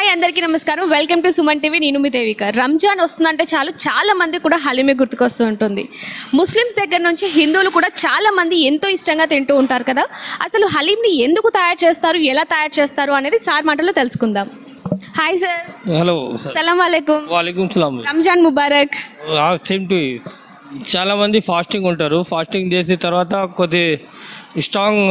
అందరికీ నమస్కారం welcome to Suman TV నేను మీ దేవిక రంజాన్ వస్తుందంటే చాలు చాలా మంది కూడా హలీమే గుర్తుకొస్తూ ఉంటుంది ముస్లిమ్స్ దగ్గర నుంచి హిందువులు కూడా చాలా మంది ఎంతో ఇష్టంగా తింటూ ఉంటారు కదా అసలు హలీంని ఎందుకు తయారు చేస్తారు ఎలా తయారు చేస్తారు అనేది సార్ మాటలో తెలుసుకుందాం హాయ్ సార్ హలో సార్ సలాం వాలేకుం వాలేకుమ్ సలాం రంజాన్ ముబారక్ సేమ్ టు చాలా మంది ఫాస్టింగ్ ఉంటారు ఫాస్టింగ్ చేసిన తర్వాత కొద్ది స్ట్రాంగ్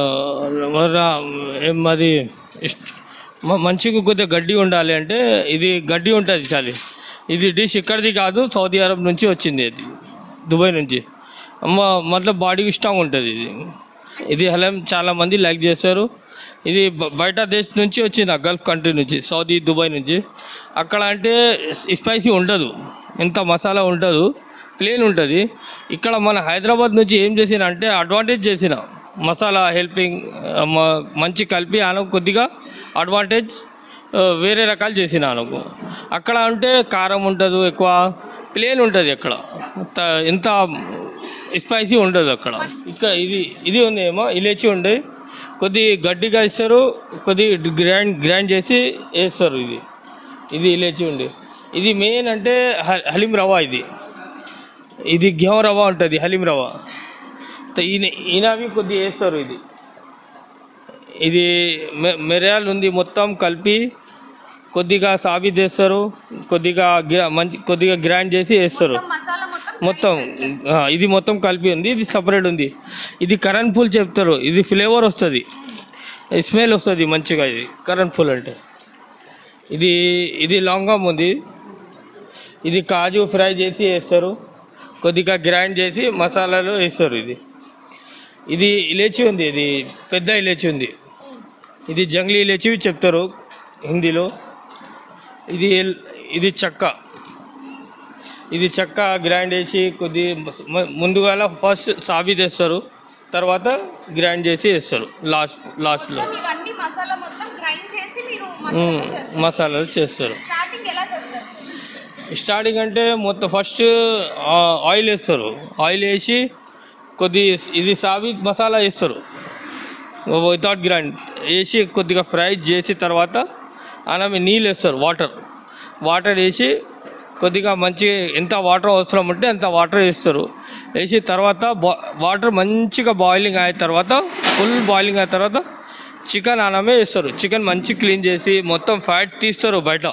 మరి ఇష్ట- మ- మంచిగా కొద్దిగా గడ్డి ఉండాలి అంటే ఇది గడ్డి ఉంటుంది చాలి ఇది డిష్ ఇక్కడిది కాదు సౌదీ అరబ్ నుంచి వచ్చింది ఇది దుబాయ్ నుంచి అమ్మ మతలబ్ బాడీకి స్ట్రాంగ్ ఉంటుంది ఇది ఇది హలం చాలా మంది లైక్ చేస్తారు ఇది బ- బయట దేశం నుంచి వచ్చింది ఆ గల్ఫ్ కంట్రీ నుంచి సౌదీ దుబాయ్ నుంచి అక్కడ అంటే స్పైసీ ఉండదు ఎంత మసాలా ఉండదు ప్లేన్ ఉంటుంది ఇక్కడ మన హైదరాబాద్ నుంచి ఏం చేసిన అంటే అడ్వాంటేజ్ చేసిన మసాలా హెల్పింగ్ ఆ, మ- మంచి కలిపి ఆన కొద్దిగా అడ్వాంటేజ్ ఆ, వేరే రకాలు చేసిన ఆనకు అక్కడ అంటే కారం ఉండదు ఎక్కువ ప్లేన్ ఉంటుంది అక్కడ త- ఎంత స్పైసీ ఉండదు అక్కడ ఇక్కడ ఇది ఇది ఉంది ఏమో ఇలేచి ఉండే కొద్ది గడ్డిగా ఇస్తారు కొద్ది గ్రైండ్ గ్రైండ్ చేసి వేస్తారు ఇది ఇది ఇలేచి ఉండే ఇది మెయిన్ అంటే హ- హలీం రవ్వ ఇది ఇది గెహం రవ్వ ఉంటుంది హలీం రవ్వ త- ఈయన ఈయనవి కొద్దిగా వేస్తారు ఇది ఇది మె- మిరియాలు ఉంది మొత్తం కలిపి కొద్దిగా సాబి చేస్తారు కొద్దిగా గి- మంచి కొద్దిగా గ్రైండ్ చేసి వేస్తారు మసాలా మొత్తం మొత్తం ఆ, ఇది మొత్తం కలిపి ఉంది ఇది సపరేట్ ఉంది ఇది కరెంట్ ఫుల్ చెప్తారు ఇది ఫ్లేవర్ వస్తుంది స్మెల్ వస్తుంది మంచిగా ఇది కరెంట్ ఫుల్ అంటే ఇది ఇది లాంగమ్ ఉంది ఇది కాజు ఫ్రై చేసి వేస్తారు కొద్దిగా గ్రైండ్ చేసి మసాలాలు వేస్తారు ఇది ఇది ఇలేచి ఉంది ఇది పెద్ద ఇలేచి ఉంది ఇది జంగ్లీ ఇలేచి చెప్తారు హిందీలో ఇది ఎల్- ఇది చెక్క ఇది చెక్క గ్రైండ్ చేసి కొద్ది మ- ముందుగా ఫస్ట్ సాబి తెస్తారు తర్వాత గ్రైండ్ చేసి వేస్తారు లాస్ట్ లాస్ట్లో ఇవన్నీ మసాలా మొత్తం గ్రైండ్ చేసి మీరు మ్మ్. మసాలాలు చేస్తారు స్టార్టింగ్ ఎలా చేస్తారు సార్ స్టార్టింగ్ అంటే మొత్తం ఫస్ట్ ఆయిల్ వేస్తారు ఆయిల్ వేసి కొద్ది ఇది సాబి మసాలా వేస్తారు వితౌట్ గ్రైండ్ వేసి కొద్దిగా ఫ్రై చేసి తర్వాత ఆమె నీళ్ళు వేస్తారు వాటర్ వాటర్ వేసి కొద్దిగా మంచి ఎంత వాటర్ అవసరం ఉంటే అంత వాటర్ వేస్తారు వేసి తర్వాత బా వాటర్ మంచిగా బాయిలింగ్ అయిన తర్వాత ఫుల్ బాయిలింగ్ అయిన తర్వాత చికెన్ ఆనమే వేస్తారు చికెన్ మంచి క్లీన్ చేసి మొత్తం ఫ్యాట్ తీస్తారు బయట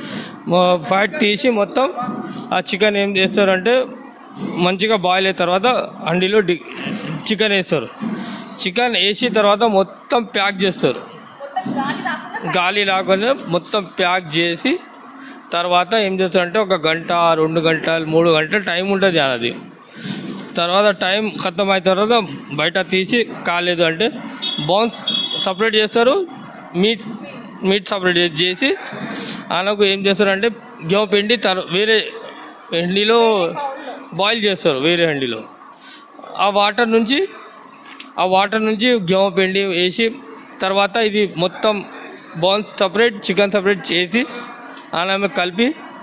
ఫ్యాట్ తీసి మొత్తం ఆ చికెన్ ఏం చేస్తారంటే మంచిగా బాయిల్ అయిన తర్వాత హండీలో డి చికెన్ వేస్తారు చికెన్ వేసి తర్వాత మొత్తం ప్యాక్ చేస్తారు మొత్తం గాలి రాకుండా గాలి రాకుండా మొత్తం ప్యాక్ చేసి తర్వాత ఏం చేస్తారంటే ఒక గంట రెండు గంటలు మూడు గంటలు టైం ఉంటుంది అది తర్వాత టైం ఖతం అయిన తర్వాత బయట తీసి కాలేదు అంటే బౌన్స్ సపరేట్ చేస్తారు మీట్ మీట్ సపరేట్ చేసి ఆయనకు ఏం చేస్తారంటే గెవ పిండి తర్ వేరే హండీలో బాయిల్ చేస్తారు వేరే హండీలో ఆ వాటర్ నుంచి ఆ వాటర్ నుంచి గెవ పిండి వేసి తర్వాత ఇది మొత్తం బౌన్స్ సపరేట్ చికెన్ సపరేట్ చేసి ఆమె కలిపి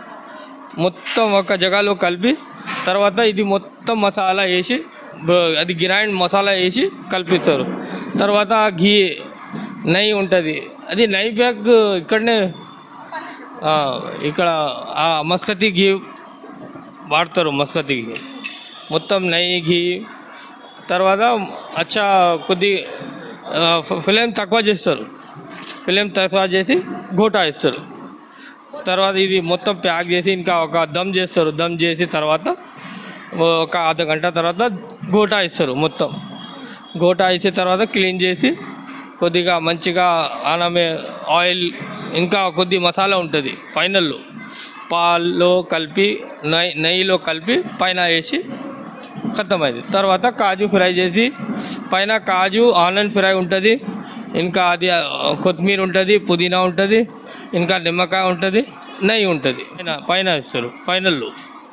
మొత్తం ఒక జగాలో కలిపి తర్వాత ఇది మొత్తం మసాలా వేసి బ- అది గ్రైండ్ మసాలా వేసి కలిపిస్తారు తర్వాత ఘీ నెయ్యి ఉంటుంది అది నెయ్యి బ్యాగ్ ఇక్కడనే ఆ, ఇక్కడ ఆ మస్కతి ఘీ వాడతారు మస్కతి ఘీ మొత్తం నెయ్యి ఘీ తర్వాత అచ్చా కొద్ది ఫిలిం తక్కువ చేస్తారు ఫిలిం తక్కువ చేసి గోటా ఇస్తారు తర్వాత ఇది మొత్తం ప్యాక్ చేసి ఇంకా ఒక దమ్ చేస్తారు దమ్ చేసి తర్వాత ఒక అర్ధ గంట తర్వాత గోటా ఇస్తారు మొత్తం గోటా ఇచ్చిన తర్వాత క్లీన్ చేసి కొద్దిగా మంచిగా ఆనమే ఆయిల్ ఇంకా కొద్ది మసాలా ఉంటుంది ఫైనల్లో పాల్లో కలిపి నెయ్యి నెయ్యిలో కలిపి పైన వేసి ఖతమైంది తర్వాత కాజు ఫ్రై చేసి పైన కాజు ఆనియన్ ఫ్రై ఉంటుంది ఇంకా అది ఆ, కొత్తిమీర ఉంటుంది పుదీనా ఉంటుంది ఇంకా నిమ్మకాయ ఉంటుంది నెయ్యి ఉంటుంది పైన పైన ఇస్తారు ఫైనల్లో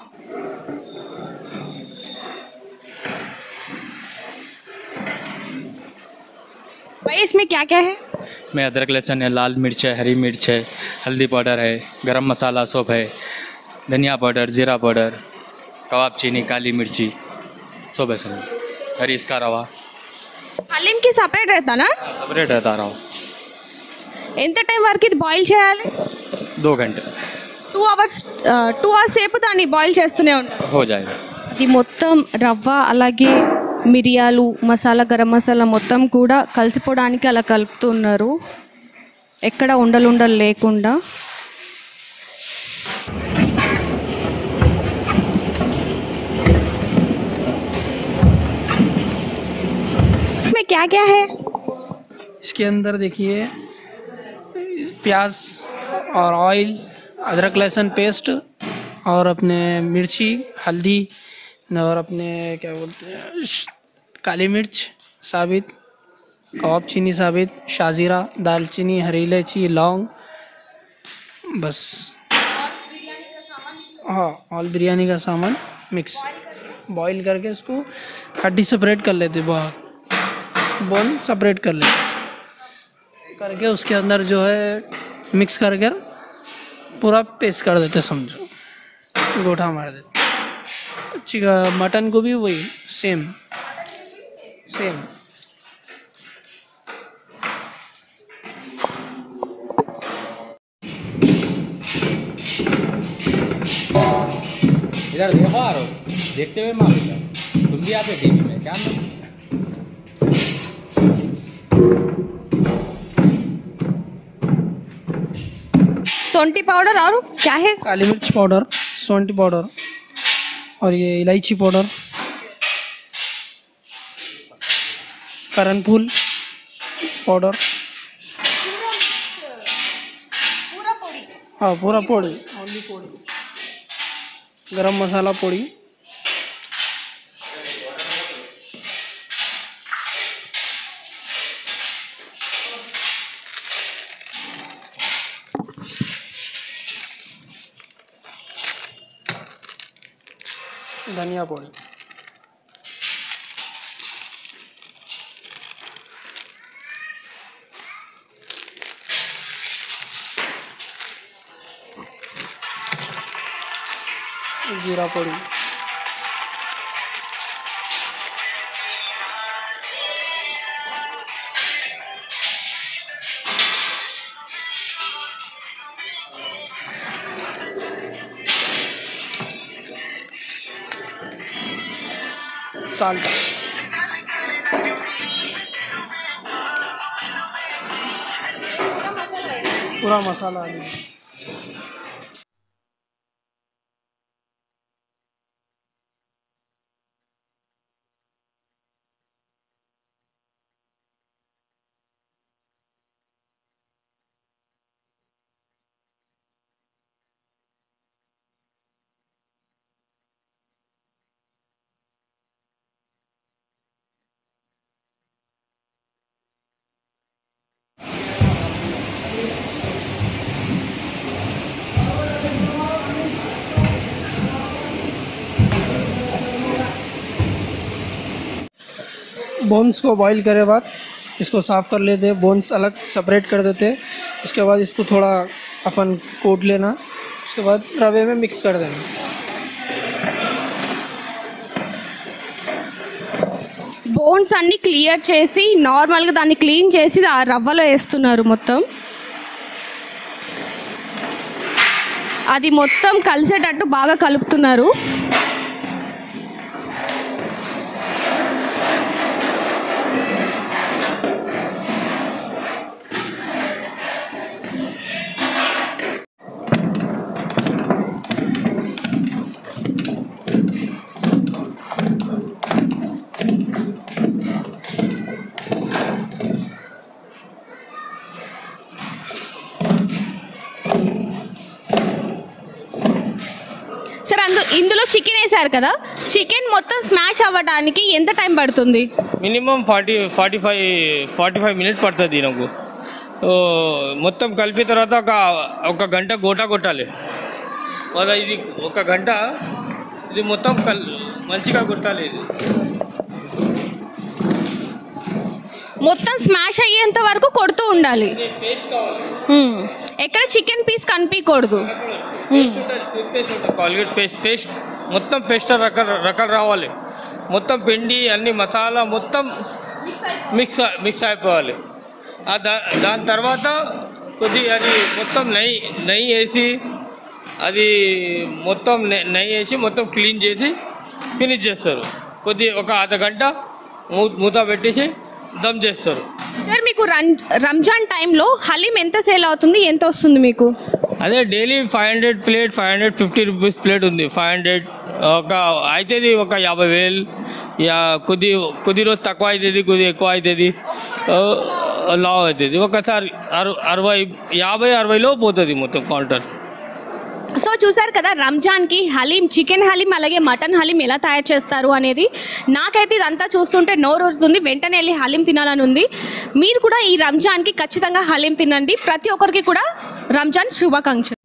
भाई इसमें क्या क्या है में अदरक लहसुन है लाल मिर्च है हरी मिर्च है हल्दी पाउडर है गरम मसाला सौंफ है धनिया पाउडर जीरा पाउडर कबाब चीनी काली मिर्ची सब है सब हरी इसका रवा हलीम की सेपरेट रहता ना सेपरेट रहता रहा ఎంత టైం వరకు ఇది బాయిల్ చేయాలి दो घंटे టూ అవర్స్ టూ అవర్స్ సేపు దాన్ని బాయిల్ చేస్తూనే ఉంటారు हो जाएगा ఇది మొత్తం రవ్వ అలాగే మిరియాలు మసాలా గరం మసాలా మొత్తం కూడా కలిసిపోవడానికి అలా కలుపుతున్నారు ఎక్కడ ఉండలు ఉండలు లేకుండా इसमें क्या क्या है इसके अंदर देखिए प्याज और ऑयल अदरक लहसुन पेस्ट और अपने मिर्ची हल्दी और अपने क्या बोलते हैं श- काली मिर्च साबित कबाब चीनी साबित शाजीरा दालचीनी हरी इलायची लौंग बस हाँ ऑल बिरयानी का सामान मिक्स बॉईल करके इसको हड्डी सेपरेट कर लेते बहुत बोन सेपरेट कर लेते हैं। करके उसके अंदर जो है मिक्स कर कर पूरा पेस्ट कर देते समझो गोठा मार देते चिकन मटन को भी वही सेम सेम इधर देखो आ रहो देखते हुए मारो तुम भी आते टीवी में क्या सौंठी पाउडर और क्या है काली मिर्च पाउडर सौंठी पाउडर और ये इलायची पाउडर करण फूल पाउडर हाँ पूरा पोड़ी ओनली पोड़ी गरम मसाला पोड़ी धनिया पोड़ी जीरा पोड़ी साल्ट पूरा मसाला आ गया बोन्स को बॉईल करे बाद इसको साफ़ कर लेते हैं बोन्स अलग सेपरेट कर देते हैं उसके बाद इसको थोड़ा अपन कोट लेना उसके बाद रवे में मिक्स कर देना బోన్స్ అన్ని క్లియర్ చేసి నార్మల్గా దాన్ని క్లీన్ చేసి ఆ రవ్వలో వేస్తున్నారు మొత్తం అది మొత్తం కలిసేటట్టు బాగా కలుపుతున్నారు సరే అందు ఇందులో చికెన్ వేసారు కదా చికెన్ మొత్తం స్మాష్ అవ్వడానికి ఎంత టైం పడుతుంది minimum forty forty five forty five minute పడుతుంది నాకు ఓ, మొత్తం కలిపిన తర్వాత ఒక ఒక గంట గోట కొట్టాలి వాళ్ళ ఇది ఒక గంట ఇది మొత్తం కల్ మంచిగా కొట్టాలి ఇది మొత్తం స్మాష్ అయ్యేంత వరకు కొడుతూ ఉండాలి ఇది పేస్ట్ కావాలి మ్మ్. ఎక్కడ చికెన్ పీస్ కనిపించకూడదు పేస్ట్ ఉంటుంది టూత్పేస్ట్ ఉంటుంది కాల్గేట్ పేస్ట్ పేస్ట్ మొత్తం పేస్ట్ రకాలు రకాలు రావాలి మొత్తం పిండి అన్ని మసాలా మొత్తం మిక్స్ మిక్స్ అయిపోవాలి ఆ దా దాని తర్వాత కొద్ది అది మొత్తం నెయ్యి నెయ్యి వేసి అది మొత్తం నె- నెయ్యి వేసి మొత్తం క్లీన్ చేసి ఫినిష్ చేస్తారు కొద్ది ఒక అర్ధ గంట మూ మూత పెట్టేసి దమ్ చేస్తారు సార్ మీకు రం రంజాన్ టైంలో హలీం ఎంత సేల్ అవుతుంది ఎంత వస్తుంది మీకు అదే daily five hundred plate five hundred fifty rupees plate ఉంది ఫైవ్ హండ్రెడ్ ఒక అవుతుంది ఒక యాభై వేలు యా కొద్ది కొద్ది రోజు తక్కువ అవుతుంది కొద్ది ఎక్కువ అవుతుంది లావ్ అవుతుంది ఒకసారి అరు అరవై యాభై అరవైలో పోతుంది మొత్తం కౌంటర్ సో చూసారు కదా రంజాన్కి హలీం చికెన్ హలీం అలాగే మటన్ హలీం ఎలా తయారు చేస్తారు అనేది నాకైతే ఇదంతా చూస్తుంటే నోరు ఊరుతుంది వెంటనే వెళ్ళి హలీం తినాలని ఉంది మీరు కూడా ఈ రంజాన్కి ఖచ్చితంగా హలీం తినండి ప్రతి ఒక్కరికి కూడా రంజాన్ శుభాకాంక్షలు